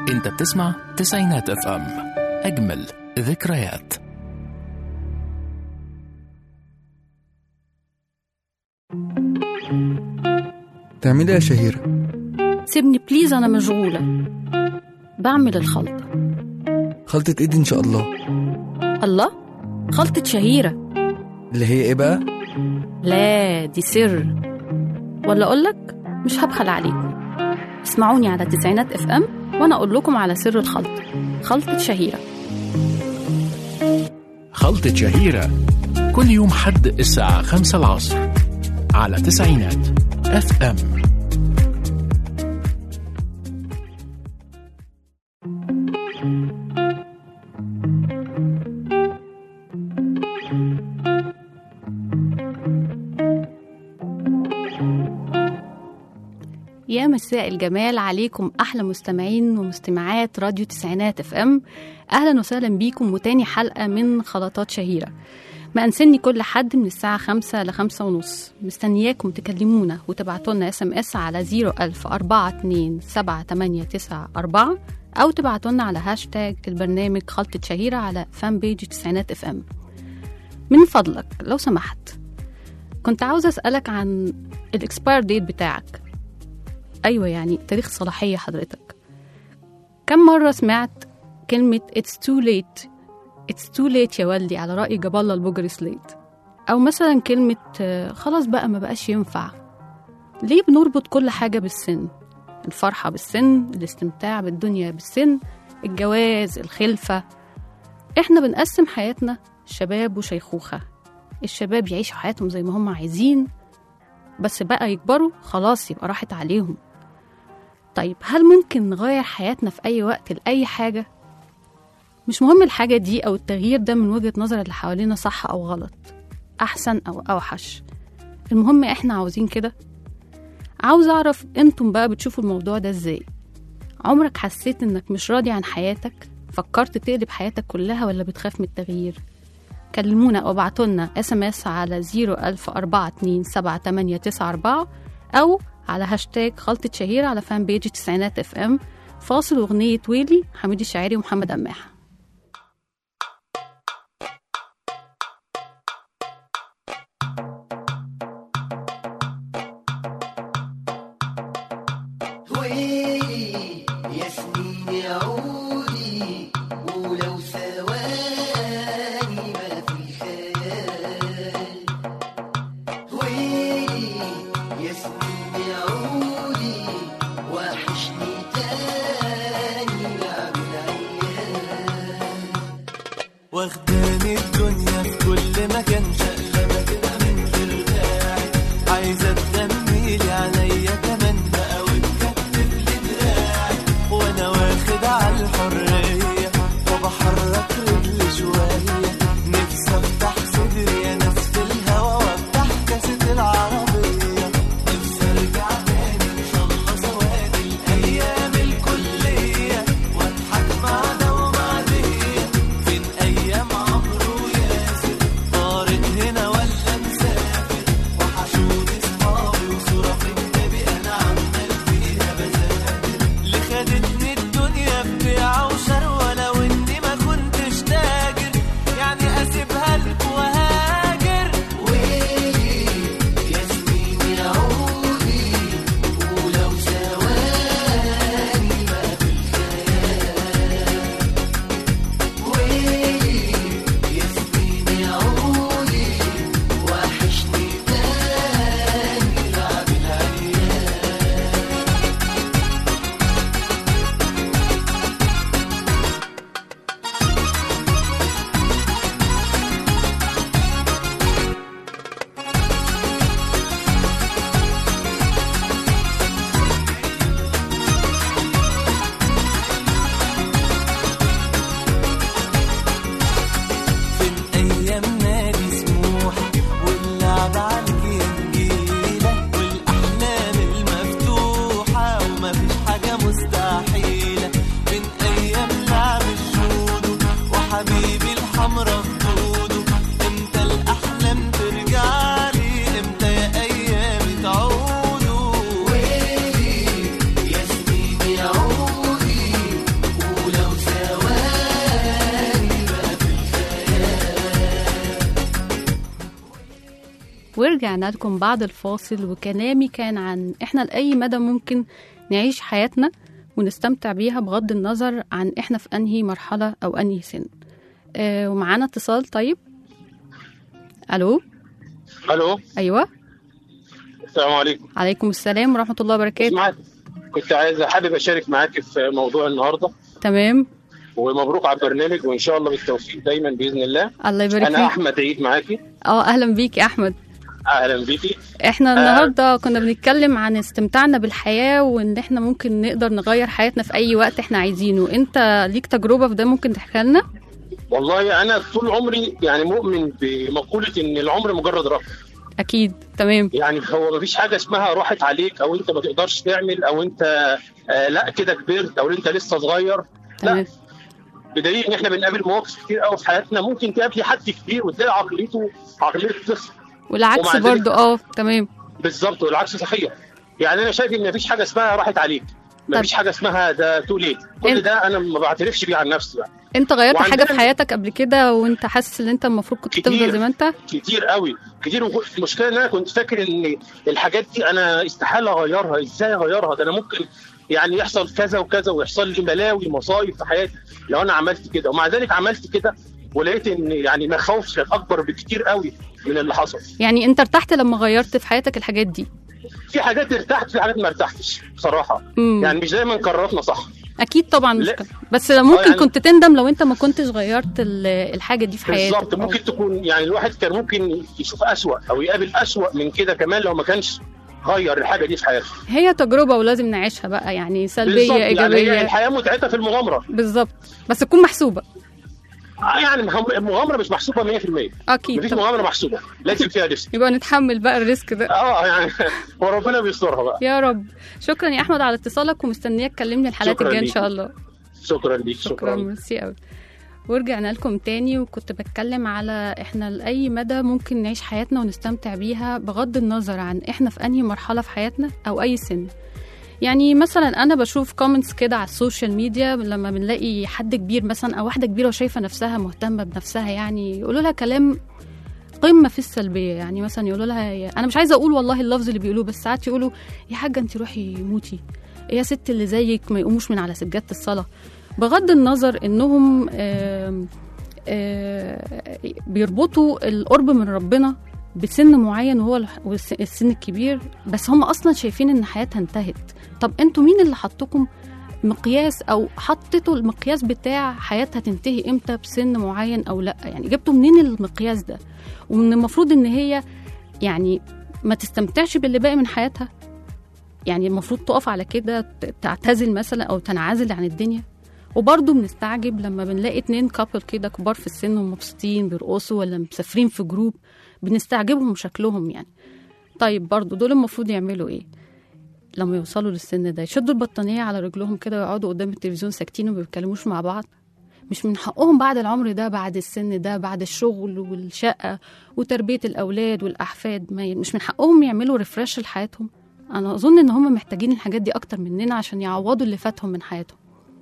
انت بتسمع تسعينات اف ام اجمل ذكريات تعملي يا شهيرة سيبني بليز أنا مشغولة بعمل الخلطة خلطة ايدي ان شاء الله الله خلطة شهيرة اللي هي ايه بقى لا دي سر ولا أقولك مش هبخل عليكم اسمعوني على تسعينات اف ام وأنا أقول لكم على سر الخلطة خلطة شهيرة خلطة شهيرة كل يوم حد الساعة خمسة العصر على تسعينات اف ام يا مساء الجمال عليكم أحلى مستمعين ومستمعات راديو تسعينات اف ام أهلا وسهلا بيكم وتاني حلقة من خلطات شهيرة مأنسني كل حد من الساعة خمسة لخمسة ونص مستنياكم تكلمونا وتبعتوا لنا اس ام اس على زيرو ألف أربعة اتنين سبعة تمانية تسعة أربعة أو تبعتوا لنا على هاشتاج البرنامج خلطة شهيرة على فان بيج تسعينات اف ام من فضلك لو سمحت كنت عاوزة أسألك عن الاكسباير ديت بتاعك أيوة يعني تاريخ صلاحية حضرتك كم مرة سمعت كلمة it's too late it's too late يا والدي على رأي جاب الله البجري سليت أو مثلا كلمة آه، خلاص بقى ما بقاش ينفع ليه بنربط كل حاجة بالسن الفرحة بالسن الاستمتاع بالدنيا بالسن الجواز الخلفة احنا بنقسم حياتنا شباب وشيخوخة الشباب يعيشوا حياتهم زي ما هم عايزين بس بقى يكبروا خلاص يبقى راحت عليهم طيب هل ممكن نغير حياتنا في أي وقت لأي حاجة؟ مش مهم الحاجة دي أو التغيير ده من وجهة نظر اللي حوالينا صح أو غلط أحسن أو أوحش المهم إحنا عاوزين كده عاوز أعرف أنتم بقى بتشوفوا الموضوع ده إزاي عمرك حسيت إنك مش راضي عن حياتك فكرت تقلب حياتك كلها ولا بتخاف من التغيير كلمونا أو ابعتولنا اس ام اس على 01042 أو على هاشتاج خلطة شهيرة على فان بيج تسعينات اف ام فاصل أغنية ويلي حميد الشاعري ومحمد أماحة ويلي يا سنين عودي ولو ثواني ما في خيال ويلي يا سنين عودي وحشني تاني لعب العيال واخداني الدنيا في كل مكان شقلبة كده من غير داعي عايزة تغنيلي عليا كمان بقى وتكتب لي دراعي وانا واخد على الحرية وبحرك رجلي شوية نفسي افتح صدري يا ناس في الهوا وافتح كاسة العربية نفسي ارجع تاني ان شاء الله سواد الايام الكلية واضحك مع ده ومع دي فين ايام عمرو وياسر طارق هنا ولا مسافر وحشوني صحابي ورجعنا لكم بعد الفاصل وكلامي كان عن احنا لأي مدى ممكن نعيش حياتنا ونستمتع بيها بغض النظر عن احنا في انهي مرحلة او انهي سن آه ومعانا اتصال طيب الو الو ايوه السلام عليكم عليكم السلام ورحمة الله وبركاته معاك كنت عايز حابب اشارك معاك في موضوع النهارده تمام ومبروك على البرنامج وان شاء الله بالتوفيق دايما باذن الله الله يبارك انا فيك احمد عيد معاكي اه اهلا بيك يا احمد اهلا بيكي احنا النهارده كنا بنتكلم عن استمتاعنا بالحياه وان احنا ممكن نقدر نغير حياتنا في اي وقت احنا عايزينه انت ليك تجربه في ده ممكن تحكي لنا والله انا طول عمري يعني مؤمن بمقوله ان العمر مجرد رقم اكيد تمام يعني هو مفيش حاجه اسمها راحت عليك او انت ما تقدرش تعمل او انت آه لا كده كبرت او انت لسه صغير لا تمام بدليل ان احنا بنقابل مواقف كتير قوي في حياتنا ممكن تقابلي حد كبير وتلاقي عقليته عقليه طفل والعكس ومع ذلك- برضو اه تمام بالظبط والعكس صحيح يعني انا شايف ان مفيش حاجه اسمها راحت عليك مفيش حاجه اسمها ده تو ليت كل إنت- ده انا ما بعترفش بيه عن نفسي يعني انت غيرت حاجه وعندنا- في حياتك قبل كده وانت حاسس ان انت المفروض كنت كتير. تفضل زي ما انت كتير قوي كتير وكنت- المشكله ان انا كنت فاكر ان الحاجات دي انا استحاله اغيرها ازاي اغيرها ده انا ممكن يعني يحصل كذا وكذا ويحصل لي بلاوي مصايب في حياتي لو انا عملت كده ومع ذلك عملت كده ولقيت ان يعني مخاوفي كانت اكبر بكتير قوي من اللي حصل يعني انت ارتحت لما غيرت في حياتك الحاجات دي في حاجات ارتحت في حاجات ما ارتحتش بصراحه مم. يعني مش دايما قراراتنا صح اكيد طبعا لا. مشكله بس لو ممكن يعني- كنت تندم لو انت ما كنتش غيرت ال- الحاجه دي في حياتك بالظبط أو- ممكن تكون يعني الواحد كان ممكن يشوف أسوأ او يقابل أسوأ من كده كمان لو ما كانش غير الحاجه دي في حياته هي تجربه ولازم نعيشها بقى يعني سلبيه بالظبط ايجابيه يعني هي الحياه متعتها في المغامره بالظبط بس تكون محسوبه آه يعني مهم- المغامره مش محسوبه 100% اكيد مفيش طبعا. مغامره محسوبه لازم فيها ريسك يبقى نتحمل بقى الريسك ده اه يعني وربنا بيسترها بقى يا رب شكرا يا احمد على اتصالك ومستنياك تكلمني الحلقات شكراً الجايه ان ليك. شاء الله شكرا ليك شكرا شكرا ميرسي قوي ورجعنا لكم تاني وكنت بتكلم على احنا لأي مدى ممكن نعيش حياتنا ونستمتع بيها بغض النظر عن احنا في انهي مرحلة في حياتنا او اي سن يعني مثلا انا بشوف كومنتس كده على السوشيال ميديا لما بنلاقي حد كبير مثلا او واحده كبيره وشايفه نفسها مهتمه بنفسها يعني يقولوا لها كلام قمه في السلبيه يعني مثلا يقولوا لها يا- انا مش عايزه اقول والله اللفظ اللي بيقولوه بس ساعات يقولوا يا حاجه انت روحي موتي يا ست اللي زيك ما يقوموش من على سجاده الصلاه بغض النظر انهم آم، آه، بيربطوا القرب من ربنا بسن معين وهو الح- والس- السن الكبير بس هم اصلا شايفين ان حياتها انتهت طب انتوا مين اللي حطكم مقياس او حطيتوا المقياس بتاع حياتها تنتهي امتى بسن معين او لا يعني جبتوا منين المقياس ده ومن المفروض ان هي يعني ما تستمتعش باللي باقي من حياتها يعني المفروض تقف على كده ت- تعتزل مثلا او تنعزل عن الدنيا وبرضه بنستعجب لما بنلاقي اتنين كابل كده كبار في السن ومبسوطين بيرقصوا ولا مسافرين في جروب بنستعجبهم شكلهم يعني طيب برضه دول المفروض يعملوا ايه لما يوصلوا للسن ده يشدوا البطانية على رجلهم كده ويقعدوا قدام التلفزيون ساكتين وما بيتكلموش مع بعض مش من حقهم بعد العمر ده بعد السن ده بعد الشغل والشقة وتربية الأولاد والأحفاد ما ي- مش من حقهم يعملوا ريفرش لحياتهم أنا أظن إن هم محتاجين الحاجات دي أكتر مننا عشان يعوضوا اللي فاتهم من حياتهم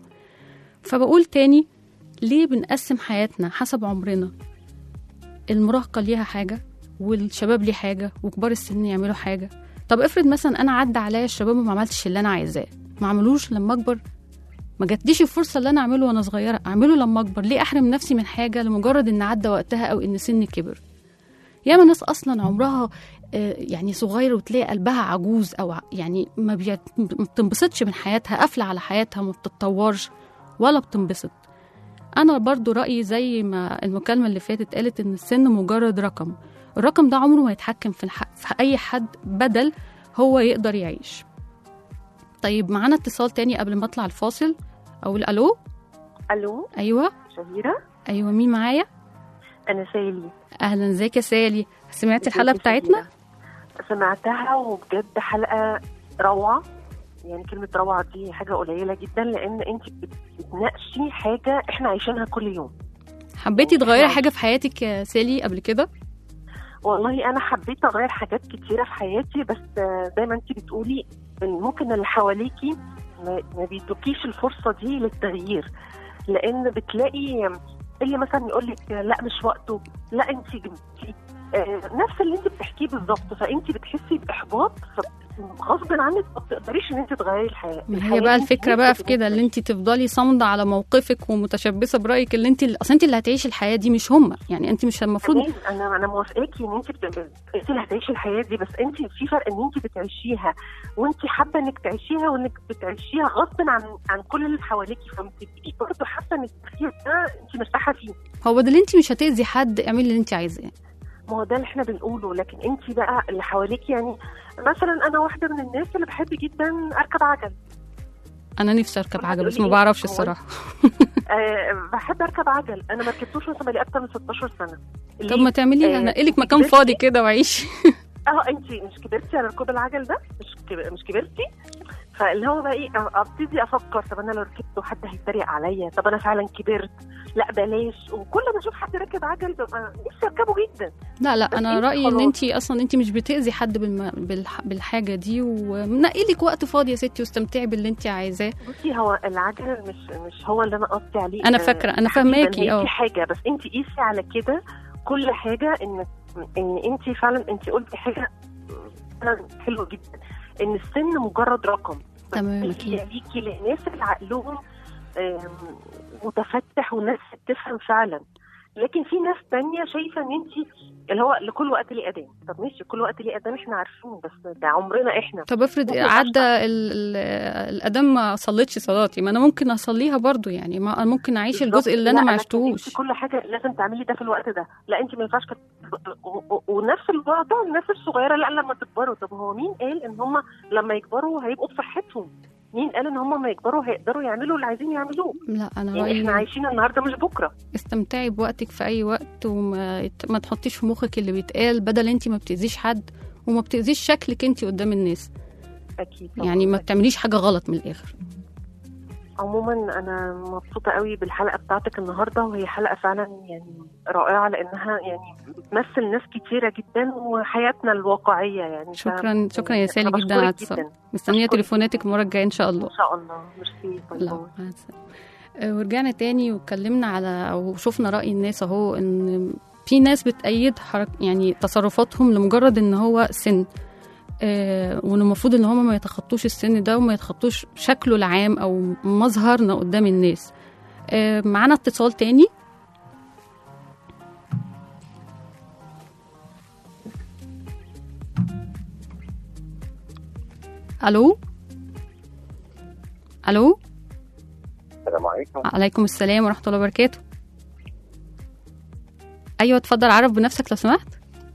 فبقول تاني ليه بنقسم حياتنا حسب عمرنا المراهقة ليها حاجة والشباب ليه حاجة وكبار السن يعملوا حاجة طب افرض مثلا أنا عدى عليا الشباب وما عملتش اللي أنا عايزاه ما عملوش لما أكبر ما جاتليش الفرصة اللي أنا أعمله وأنا صغيرة أعمله لما أكبر ليه أحرم نفسي من حاجة لمجرد إن عدى وقتها أو إن سني كبر ياما ناس أصلا عمرها آه، يعني صغير وتلاقي قلبها عجوز أو ع- يعني ما بيت- ما بتنبسطش من حياتها قافلة على حياتها ما بتتطورش ولا بتنبسط انا برضو رايي زي ما المكالمه اللي فاتت قالت ان السن مجرد رقم الرقم ده عمره ما يتحكم في, الح... في اي حد بدل هو يقدر يعيش طيب معانا اتصال تاني قبل ما اطلع الفاصل اقول الو الو ايوه شهيرة ايوه مين معايا انا سالي اهلا ازيك يا سالي سمعتي ازيك الحلقه يا بتاعتنا شهيرة؟ سمعتها وبجد حلقة روعة يعني كلمة روعة دي حاجة قليلة جدا لأن أنت بتناقشي حاجة إحنا عايشينها كل يوم حبيتي تغيري حاجه في حياتك يا سالي قبل كده والله أنا حبيت أغير حاجات كتيرة في حياتي بس آه، زي ما أنت بتقولي إن ممكن اللي حواليكي ما ما بيدوكيش الفرصة دي للتغيير لأن بتلاقي اللي مثلا يقول لك لا مش وقته لا أنت جبتي آه، نفس اللي انت بتحكيه بالظبط فانت بتحسي باحباط غصب عنك ما بتقدريش ان انت تغيري الحياه ما الحياة هي بقى انت الفكره بقى في نفسك كده اللي انت تفضلي صامده على موقفك ومتشبثه برايك اللي انت اصل انت اللي هتعيشي الحياه دي مش هم يعني انت مش المفروض تمام انا انا موافقاكي ان انت بت... انت اللي هتعيشي الحياه دي بس انت في فرق ان انت بتعيشيها وانت حابه انك تعيشيها وانك بتعيشيها غصب عن عن كل اللي حواليكي فبتبقي برضه حاسه ان التفكير ده انت مرتاحه فيه هو ده اللي انت مش هتاذي حد اعملي اللي انت عايزاه ما هو ده اللي احنا بنقوله لكن انت بقى اللي حواليك يعني مثلا انا واحده من الناس اللي بحب جدا اركب عجل انا نفسي اركب كل عجل بس هتقولي ما ايه؟ بعرفش هو الصراحه أه بحب اركب عجل انا ما ركبتوش مثلا بقالي اكتر من 16 سنه طب ليه؟ ما تعملي آه، انا لك مكان كبرتي؟ فاضي كده وعيشي اه انت مش كبرتي على ركوب العجل ده مش كب... مش كبرتي فاللي هو بقى ايه أ- ابتدي افكر طب انا لو ركبت وحد هيتريق عليا طب انا فعلا كبرت لا بلاش وكل ما اشوف حد راكب عجل ببقى نفسي اركبه جدا لا لا بس انا انت رايي ان خلاص. انت اصلا انت مش بتاذي حد بالم... بالح... بالحاجه دي ومنقي لك وقت فاضي يا ستي واستمتعي باللي انت عايزاه بصي هو العجل مش مش هو اللي انا قصدي عليه أنا آه، فاكرة، أنا تحديداً فاهماكي، هي اه. في حاجه بس انت قيسي على كده كل حاجه ان ان انت فعلا انت قلتي حاجه فعلا حلوه جدا ان السن مجرد رقم تمام هي اكيد ليكي للناس اللي عقلهم آم، متفتح والناس بتفهم فعلا لكن في ناس تانية شايفة ان انت اللي هو لكل وقت ليه اذان طب ماشي كل وقت ليه اذان احنا عارفين بس ده عمرنا احنا طب افرض ممكن عدى ال... ال... الاذان ما صليتش صلاتي ما انا ممكن اصليها برضو يعني ما أنا ممكن اعيش بالظبط. الجزء اللي انا لا، ما لكن عشتوش انت كل حاجه لازم تعملي ده في الوقت ده لا انت ما ينفعش كت... و- و- ونفس الوضع الناس الصغيره لا لما تكبروا طب هو مين قال ان هم لما يكبروا هيبقوا بصحتهم مين قال ان هم لما يكبروا هيقدروا يعملوا اللي عايزين يعملوه لا انا يعني احنا رايي عايشين النهارده مش بكره استمتعي بوقتك في اي وقت وما يت- ما تحطيش في مخك اللي بيتقال بدل انت ما بتاذيش حد وما بتاذيش شكلك انت قدام الناس اكيد طبعاً. يعني ما بتعمليش حاجه غلط من الاخر عموما انا مبسوطه قوي بالحلقه بتاعتك النهارده وهي حلقه فعلا يعني رائعه لانها يعني بتمثل ناس كتيره جدا وحياتنا الواقعيه يعني ف- شكرا شكرا يا أنا سالي جدا بشكرك على الاتصال جدا. مستنيه بشكرك تليفوناتك المره الجايه ان شاء الله ان شاء الله ميرسي باي لا باي. مع السلامة. آه، ورجعنا تاني واتكلمنا على او شفنا راي الناس اهو ان في ناس بتأيد حرك يعني تصرفاتهم لمجرد ان هو سن آه وان المفروض ان هم ما يتخطوش السن ده وما يتخطوش شكله العام او مظهرنا قدام الناس آه معانا اتصال تاني الو الو السلام عليكم عليكم السلام ورحمة الله وبركاته أيوة اتفضل عرف بنفسك لو سمحت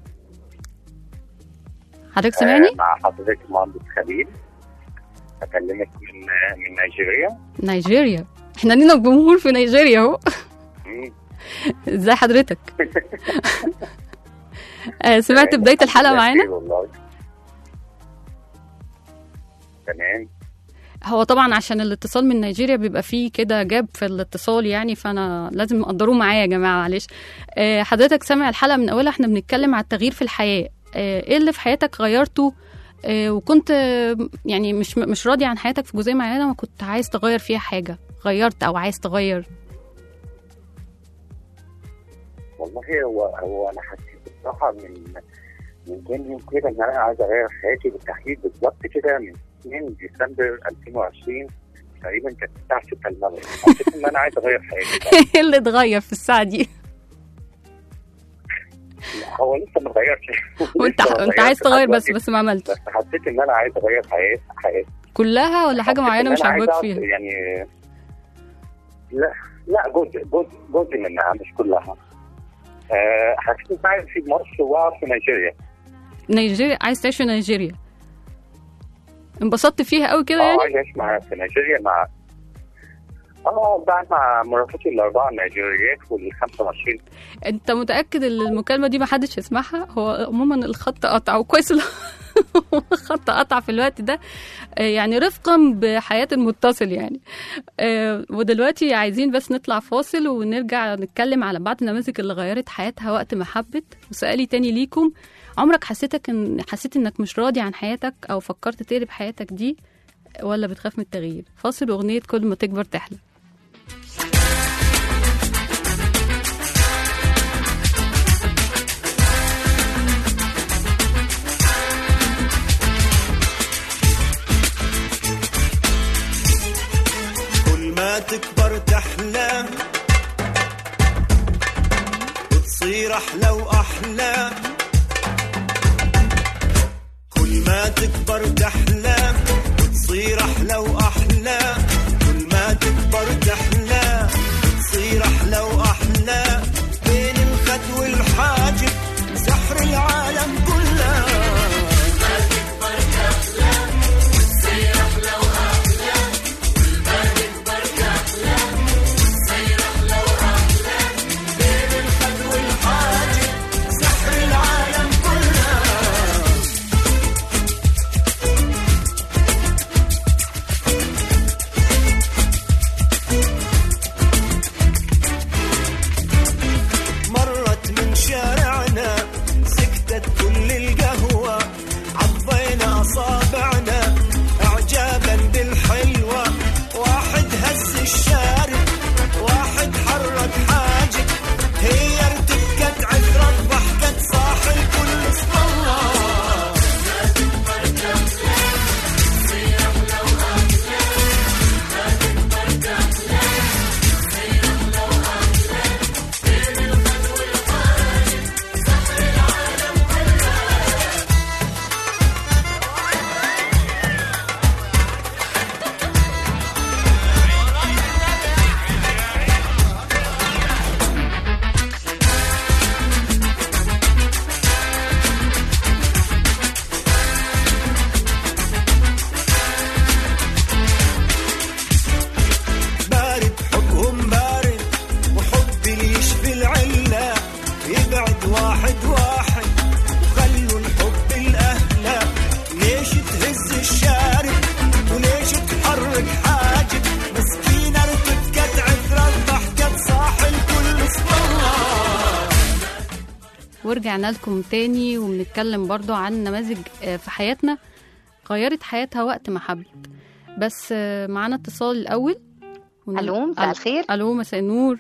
حضرتك سامعني؟ آه، مع حضرتك مهندس خليل اكلمك من من نيجيريا نيجيريا احنا لينا جمهور في نيجيريا اهو مم. ازاي حضرتك؟ آه، سمعت بداية الحلقة معانا؟ بخير والله تمام هو طبعا عشان الاتصال من نيجيريا بيبقى فيه كده جاب في الاتصال يعني فانا لازم قدروه معايا يا جماعه معلش آه، حضرتك سامع الحلقه من اولها احنا بنتكلم على التغيير في الحياه آه، ايه اللي في حياتك غيرته آه، وكنت آه، يعني مش مش راضي عن حياتك في جزئيه معينه وكنت عايز تغير فيها حاجه غيرت او عايز تغير والله هو هو انا حسيت بصراحه من من كام يوم كده ان انا عايز اغير حياتي بالتحديد بالظبط كده من 2 ديسمبر 2020 تقريبا كانت الساعه 6 المغرب حسيت ان انا عايز اغير حياتي ايه اللي اتغير في الساعه دي هو لسه ما اتغيرش وانت لسه ما انت عايز اتغيرش تغير لحد بس دلوقتي. بس ما عملتش بس حسيت ان انا عايز اغير حياتي حياتي كلها ولا حاجه حسيت معينه إن مش أنا عايز عاجباك أقعد فيها يعني لا لا جزء جزء جزء منها مش كلها آه، حسيت ان أنا عايز اسيب مصر واقعد في نيجيريا نيجيريا عايز تعيش في نيجيريا انبسطت فيها قوي كده اه يعني عايز اعيش مع في نيجيريا مع اه بعد مع مرافقتي الاربعه النيجيريات وال 25 انت متاكد ان المكالمه دي ما حدش يسمعها هو عموما الخط قطع وكويس ال- الخط قطع في الوقت ده آه، يعني رفقا بحياه المتصل يعني آه، ودلوقتي عايزين بس نطلع فاصل ونرجع نتكلم على بعض النماذج اللي غيرت حياتها وقت ما حبت وسؤالي تاني ليكم عمرك حسيتك ان حسيت انك مش راضي عن حياتك او فكرت تقلب حياتك دي ولا بتخاف من التغيير فاصل اغنيه كل ما تكبر تحلم تكبر تحلى وتصير أحلى وأحلى كل ما تكبر تحلى وتصير أحلى وأحلى كل ما تكبر تحلى وتصير أحلى وأحلى بين الخد والحاجب سحر العالم كله سحر العالم كله مرت من شارعنا سكتت كل القهوة عضينا أصابعنا إعجابا بالحلوة واحد هز الشارع واحد حرك حاجب هي ارتكت عثرة ضحكت صاح الكل اسم الله بارد حبهم بارد وحبي اللي يشفي العلة يبعد واحد واحد وخلوا الحب الأهلى ليش تهز الشارب وليش تحرك حاجب مسكينة ارتكت عثرة ضحكت صاح الكل اسم الله ورجعنا لكم تاني وبنتكلم برضو عن نماذج آه، في حياتنا غيرت حياتها وقت ما حبت بس آه، معانا اتصال الأول ون- الو مساء الخير ألو مساء النور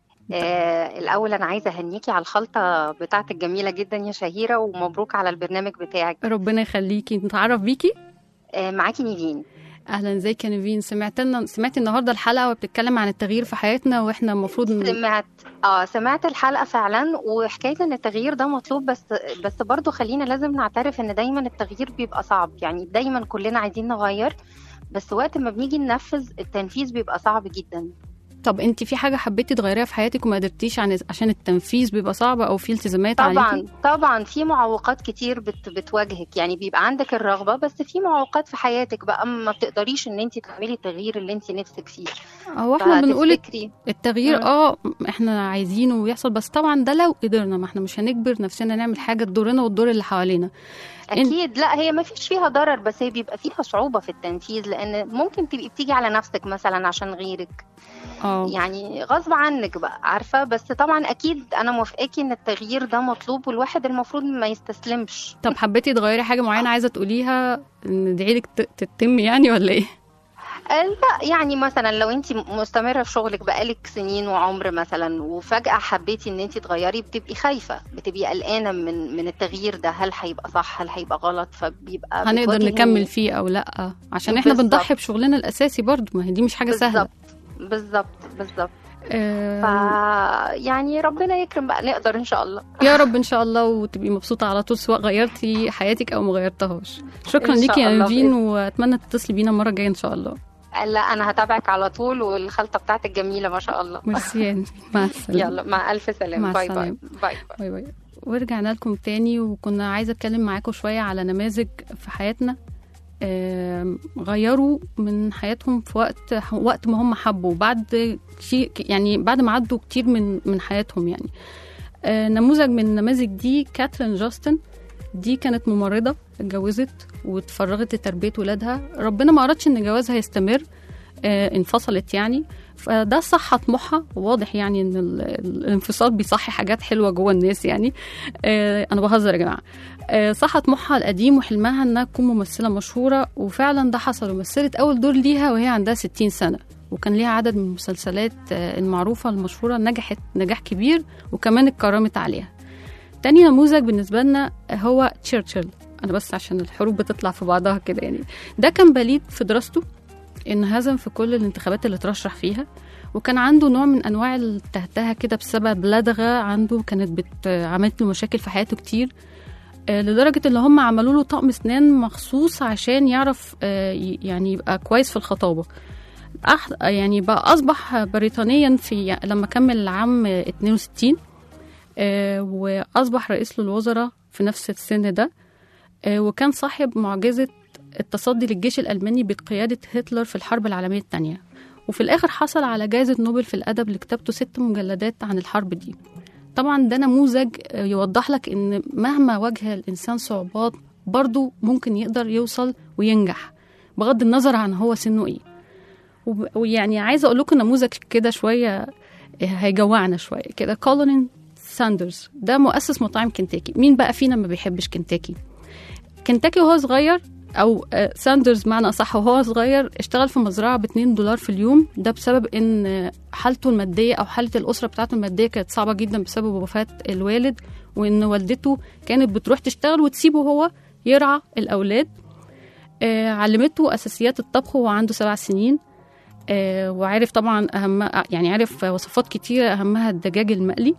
آه الاول انا عايزه اهنيكي على الخلطه بتاعتك جميله جدا يا شهيره ومبروك على البرنامج بتاعك ربنا يخليكي نتعرف بيكي آه معاكي نيفين اهلا ازيك يا نيفين سمعت لنا سمعتي النهارده الحلقه وبتتكلم عن التغيير في حياتنا واحنا المفروض ن... سمعت اه سمعت الحلقه فعلا وحكايه ان التغيير ده مطلوب بس بس برضه خلينا لازم نعترف ان دايما التغيير بيبقى صعب يعني دايما كلنا عايزين نغير بس وقت ما بنيجي ننفذ التنفيذ بيبقى صعب جدا طب انت في حاجه حبيتي تغيريها في حياتك وما قدرتيش عن... عشان التنفيذ بيبقى صعب او في التزامات طبعا عليكي طبعا في معوقات كتير بت بتواجهك يعني بيبقى عندك الرغبه بس في معوقات في حياتك بقى ما بتقدريش ان انت تعملي التغيير اللي انت نفسك فيه هو احنا بنقول فتفتكري- التغيير مم. اه احنا عايزينه ويحصل بس طبعا ده لو قدرنا ما احنا مش هنجبر نفسنا نعمل حاجه تضرنا وتضر اللي حوالينا اكيد لا هي ما فيش فيها ضرر بس هي بيبقى فيها صعوبه في التنفيذ لان ممكن تبقي بتيجي على نفسك مثلا عشان غيرك اه يعني غصب عنك بقى عارفه بس طبعا اكيد انا موافقاكي ان التغيير ده مطلوب والواحد المفروض ما يستسلمش طب حبيتي تغيري حاجه معينه عايزه تقوليها ندعي لك ت- تتم يعني ولا ايه آه، لا يعني مثلا لو انت مستمره في شغلك بقالك سنين وعمر مثلا وفجاه حبيتي ان انت تغيري بتبقي خايفه بتبقي قلقانه من من التغيير ده هل هيبقى صح هل هيبقى غلط فبيبقى هنقدر بتواجهي- نكمل فيه او لا عشان احنا بالظبط. بنضحي بشغلنا الاساسي برضو ما هي دي مش حاجه سهله بالظبط بالظبط بالظبط ف آه يعني ربنا يكرم بقى نقدر ان شاء الله يا رب ان شاء الله وتبقي مبسوطه على طول سواء غيرتي حياتك او ما غيرتهاش شكرا إن ليكي شاء يا الله نيفين بإذن- واتمنى تتصلي بينا المره الجايه ان شاء الله لا انا هتابعك على طول والخلطه بتاعتك جميله ما شاء الله ميرسي يا نيفين. مع السلامه يلا مع الف سلامه مع باي باي السلامة. باي باي باي باي ورجعنا لكم تاني وكنا عايزه اتكلم معاكم شويه على نماذج في حياتنا آم، غيروا من حياتهم في وقت وقت ما هم حبوا بعد شيء يعني بعد ما عدوا كتير من من حياتهم يعني آه، نموذج من النماذج دي كاترين جاستن دي كانت ممرضة اتجوزت واتفرغت لتربية ولادها ربنا ما أردش إن جوازها يستمر آه، انفصلت يعني فده صح طموحها واضح يعني ان ال- الانفصال بيصحي حاجات حلوه جوه الناس يعني آه، انا بهزر يا جماعه آه، صح طموحها القديم وحلمها انها تكون ممثله مشهوره وفعلا ده حصل ومثلت اول دور ليها وهي عندها 60 سنه وكان ليها عدد من المسلسلات آه، المعروفه المشهوره نجحت نجاح كبير وكمان اتكرمت عليها تاني نموذج بالنسبه لنا هو تشرشل انا بس عشان الحروف بتطلع في بعضها كده يعني ده كان بليد في دراسته انهزم في كل الانتخابات اللي ترشح فيها وكان عنده نوع من انواع التهتهه كده بسبب لدغه عنده كانت بت... عملت له مشاكل في حياته كتير آه، لدرجه ان هم عملوا له طقم اسنان مخصوص عشان يعرف آه، ي- يعني يبقى كويس في الخطابه أح... يعني بقى اصبح بريطانيا في لما كمل العام 62 آه، واصبح رئيس للوزراء في نفس السن ده آه، وكان صاحب معجزه التصدي للجيش الالماني بقياده هتلر في الحرب العالميه الثانيه وفي الاخر حصل على جائزه نوبل في الادب لكتابته ست مجلدات عن الحرب دي طبعا ده نموذج آه، يوضح لك ان مهما واجه الانسان صعوبات برضه ممكن يقدر يوصل وينجح بغض النظر عن هو سنه ايه وب- ويعني عايزه اقول لكم نموذج كده شويه آه، هيجوعنا شويه كده كولين ساندرز ده مؤسس مطاعم كنتاكي مين بقى فينا ما بيحبش كنتاكي كنتاكي وهو صغير او آه، ساندرز معنى اصح وهو صغير اشتغل في مزرعه ب 2 دولار في اليوم ده بسبب ان آه، حالته الماديه او حاله الاسره بتاعته الماديه كانت صعبه جدا بسبب وفاه الوالد وان والدته كانت بتروح تشتغل وتسيبه هو يرعى الاولاد آه، علمته اساسيات الطبخ وهو عنده سبع سنين آه، وعرف طبعا اهم يعني عرف وصفات كتيره اهمها الدجاج المقلي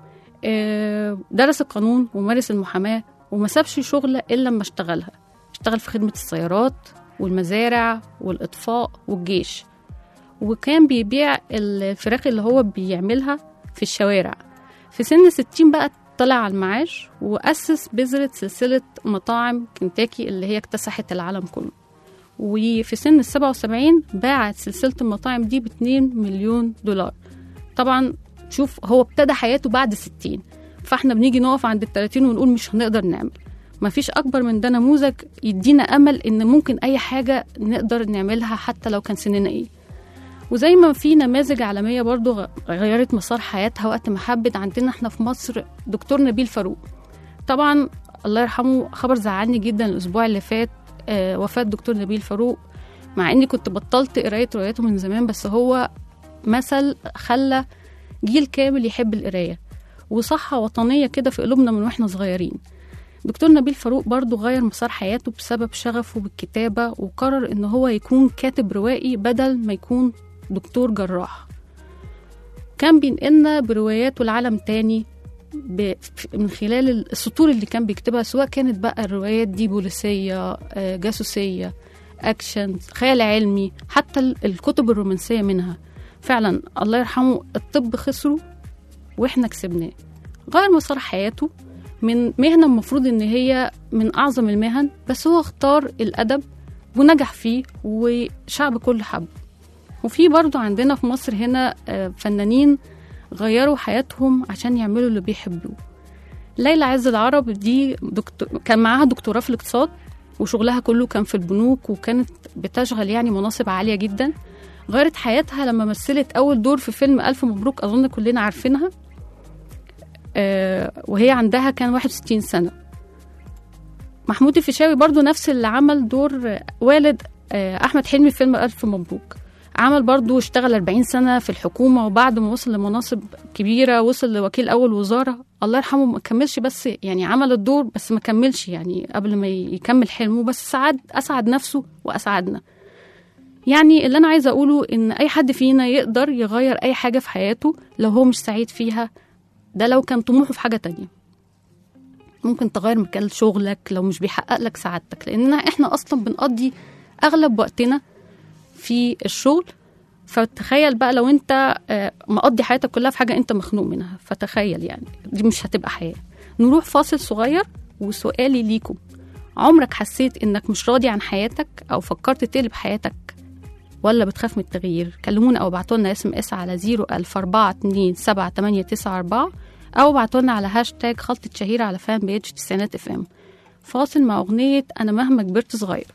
آه، درس القانون ومارس المحاماه وما سابش شغل الا لما اشتغلها اشتغل في خدمه السيارات والمزارع والاطفاء والجيش وكان بيبيع الفراخ اللي هو بيعملها في الشوارع في سن 60 بقى طلع على المعاش وأسس بذرة سلسلة مطاعم كنتاكي اللي هي اكتسحت العالم كله وفي سن ال 77 باعت سلسلة المطاعم دي ب 2 مليون دولار طبعا شوف هو ابتدى حياته بعد 60 فاحنا بنيجي نقف عند ال 30 ونقول مش هنقدر نعمل مفيش أكبر من ده نموذج يدينا أمل إن ممكن أي حاجة نقدر نعملها حتى لو كان سننا إيه وزي ما في نماذج عالمية برضو غ- غيرت مسار حياتها وقت ما حبت عندنا احنا في مصر دكتور نبيل فاروق طبعا الله يرحمه خبر زعلني جدا الأسبوع اللي فات آه وفاة دكتور نبيل فاروق مع اني كنت بطلت قراية رواياته من زمان بس هو مثل خلى جيل كامل يحب القراية وصحة وطنية كده في قلوبنا من واحنا صغيرين دكتور نبيل فاروق برضو غير مسار حياته بسبب شغفه بالكتابة وقرر ان هو يكون كاتب روائي بدل ما يكون دكتور جراح كان بينقلنا برواياته لعالم تاني ب... من خلال السطور اللي كان بيكتبها سواء كانت بقى الروايات دي بوليسية آه، جاسوسية أكشن خيال علمي حتى ال- الكتب الرومانسية منها فعلا الله يرحمه الطب خسره واحنا كسبناه غير مسار حياته من مهنة المفروض ان هي من اعظم المهن بس هو اختار الادب ونجح فيه وشعب كله حبه وفي برضو عندنا في مصر هنا آه، فنانين غيروا حياتهم عشان يعملوا اللي بيحبوه ليلى عز العرب دي دكتور كان معاها دكتوراه في الاقتصاد وشغلها كله كان في البنوك وكانت بتشغل يعني مناصب عالية جدا غيرت حياتها لما مثلت أول دور في فيلم ألف مبروك أظن كلنا عارفينها آه، وهي عندها كان 61 سنة محمود الفيشاوي برضو نفس اللي عمل دور آه، والد آه، أحمد حلمي في فيلم ألف مبروك عمل برضو اشتغل 40 سنة في الحكومة وبعد ما وصل لمناصب كبيرة وصل لوكيل أول وزارة الله يرحمه ما كملش بس يعني عمل الدور بس ما كملش يعني قبل ما يكمل حلمه بس سعد أسعد نفسه وأسعدنا يعني اللي أنا عايزة أقوله إن أي حد فينا يقدر يغير أي حاجة في حياته لو هو مش سعيد فيها ده لو كان طموحه في حاجة تانية ممكن تغير مكان شغلك لو مش بيحقق لك سعادتك لأن احنا أصلا بنقضي أغلب وقتنا في الشغل فتخيل بقى لو انت آه، مقضي حياتك كلها في حاجة انت مخنوق منها فتخيل يعني دي مش هتبقى حياة نروح فاصل صغير وسؤالي ليكم عمرك حسيت انك مش راضي عن حياتك او فكرت تقلب حياتك ولا بتخاف من التغيير كلمونا او ابعتوا لنا اس ام اس على 00427 او ابعتوا لنا على هاشتاج خلطة شهيرة على فان بيج تسعينات اف ام فاصل مع اغنية انا مهما كبرت صغير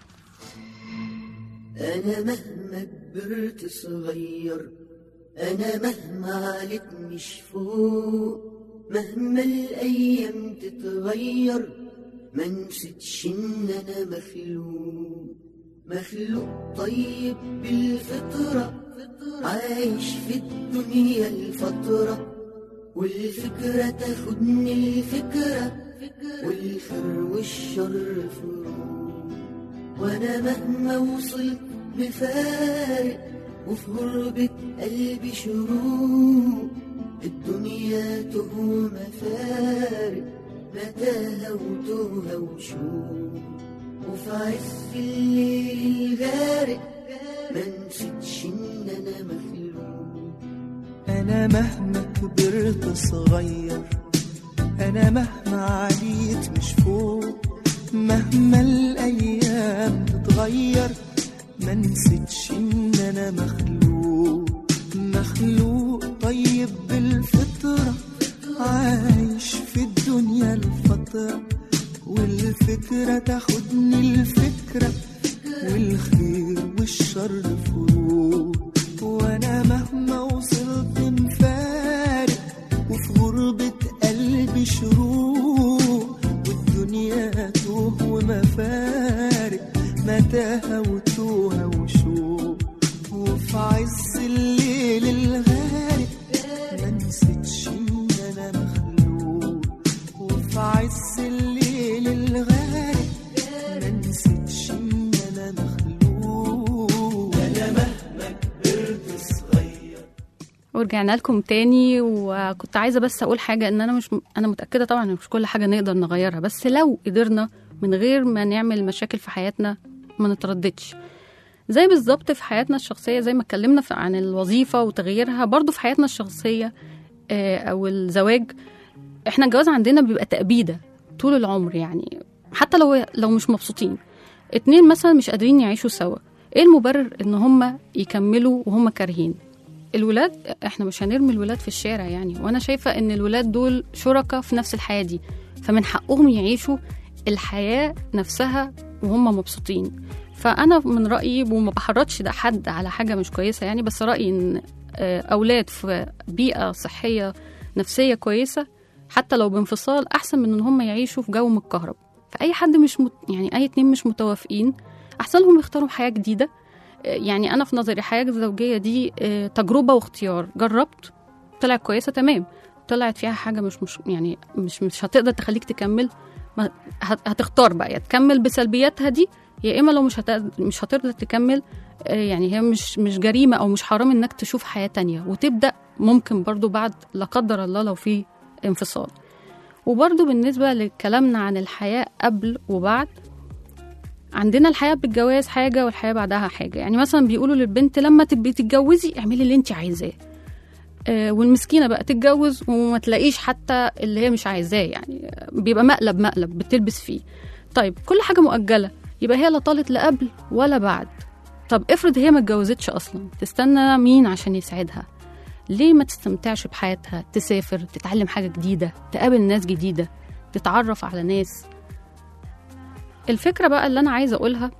أنا مهما كبرت صغير أنا مهما عليت مش فوق مهما الأيام تتغير ما نسيتش إن أنا مخلوق مخلوق طيب بالفطرة عايش في الدنيا الفترة والفكرة تاخدني الفكرة والخير والشر فروق وانا مهما وصلت مفارق وفي غربة قلبي شروق الدنيا تهمة فارق متاهة وتوهة وشوق وفي عز الليل الغارق ما نسيتش ان انا مخلوق أنا مهما كبرت صغير أنا مهما عليت مش فوق مهما الأيام تتغير ما نسيتش إن أنا مخلوق مخلوق طيب بالفطرة عايش في الدنيا الفترة والفكرة تاخدني الفكرة والخير والشر فروق وانا مهما وصلت مفارق وفي غربة قلبي شروق والدنيا توه ومفارق متاهة وتوهة وشوق وفي عز الليل الغارق ما نسيتش ان انا مخلوق وفي عز الليل الغارق ما نسيتش ان انا مخلوق انا مهما كبرت صغير ورجعنا لكم تاني وكنت عايزه بس اقول حاجه ان انا مش انا متاكده طبعا ان مش كل حاجه نقدر نغيرها بس لو قدرنا من غير ما نعمل مشاكل في حياتنا ما نترددش زي بالظبط في حياتنا الشخصيه زي ما اتكلمنا في- عن الوظيفه وتغييرها برضو في حياتنا الشخصيه آه، او الزواج احنا الجواز عندنا بيبقى تأبيدة طول العمر يعني حتى لو لو مش مبسوطين اتنين مثلا مش قادرين يعيشوا سوا ايه المبرر ان هم يكملوا وهم كارهين الولاد احنا مش هنرمي الولاد في الشارع يعني وانا شايفه ان الولاد دول شركاء في نفس الحياه دي فمن حقهم يعيشوا الحياه نفسها وهم مبسوطين فانا من رايي وما بحرضش ده حد على حاجه مش كويسه يعني بس رايي ان آه، اولاد في بيئه صحيه نفسيه كويسه حتى لو بانفصال احسن من ان هم يعيشوا في جو متكهرب فاي حد مش مت... يعني اي اتنين مش متوافقين احسن لهم يختاروا حياه جديده آه، يعني انا في نظري الحياه الزوجيه دي آه، تجربه واختيار جربت طلعت كويسه تمام طلعت فيها حاجه مش مش يعني مش مش هتقدر تخليك تكمل ما هت- هتختار بقى يا تكمل بسلبياتها دي يا اما لو مش هت... مش هتقدر تكمل آه، يعني هي مش مش جريمه او مش حرام انك تشوف حياه تانية وتبدا ممكن برضو بعد لا قدر الله لو في انفصال وبرضو بالنسبه لكلامنا عن الحياه قبل وبعد عندنا الحياه بالجواز حاجه والحياه بعدها حاجه يعني مثلا بيقولوا للبنت لما تبقي تتجوزي اعملي اللي انت عايزاه آه، والمسكينه بقى تتجوز وما تلاقيش حتى اللي هي مش عايزاه يعني آه، بيبقى مقلب مقلب بتلبس فيه طيب كل حاجه مؤجله يبقى هي لا طالت لا قبل ولا بعد طب افرض هي ما اتجوزتش اصلا تستنى مين عشان يسعدها ليه ما تستمتعش بحياتها تسافر تتعلم حاجه جديده تقابل ناس جديده تتعرف على ناس الفكره بقى اللي انا عايزه اقولها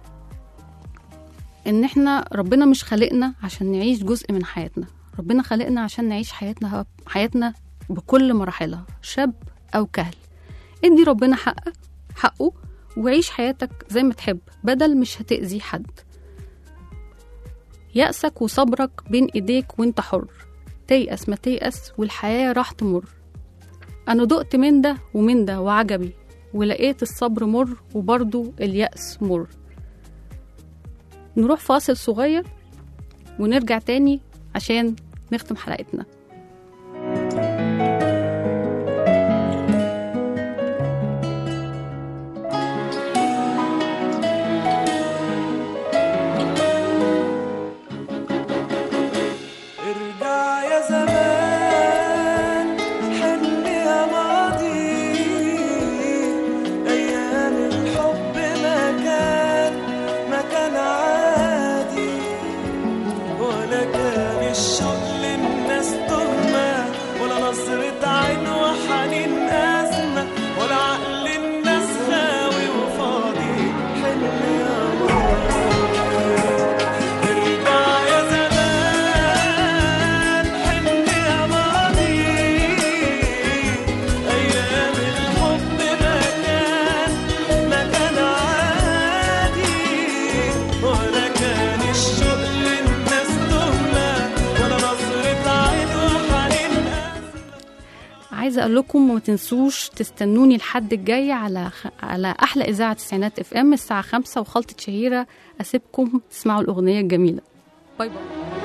ان احنا ربنا مش خلقنا عشان نعيش جزء من حياتنا ربنا خلقنا عشان نعيش حياتنا حياتنا بكل مراحلها شاب او كهل ادي ربنا حقه حقه وعيش حياتك زي ما تحب بدل مش هتأذي حد يأسك وصبرك بين ايديك وانت حر تيأس ما تيأس والحياة راح تمر أنا دقت من ده ومن ده وعجبي ولقيت الصبر مر وبرضه اليأس مر نروح فاصل صغير ونرجع تاني عشان نختم حلقتنا ارجع يا زمان حن يا ماضي ايام الحب ما كان ما كان عادي ولا كان الشوق للناس عايزه اقول لكم ما تنسوش تستنوني الحد الجاي على خ... على احلى اذاعه تسعينات اف ام الساعه 5 وخلطه شهيره اسيبكم تسمعوا الاغنيه الجميله باي باي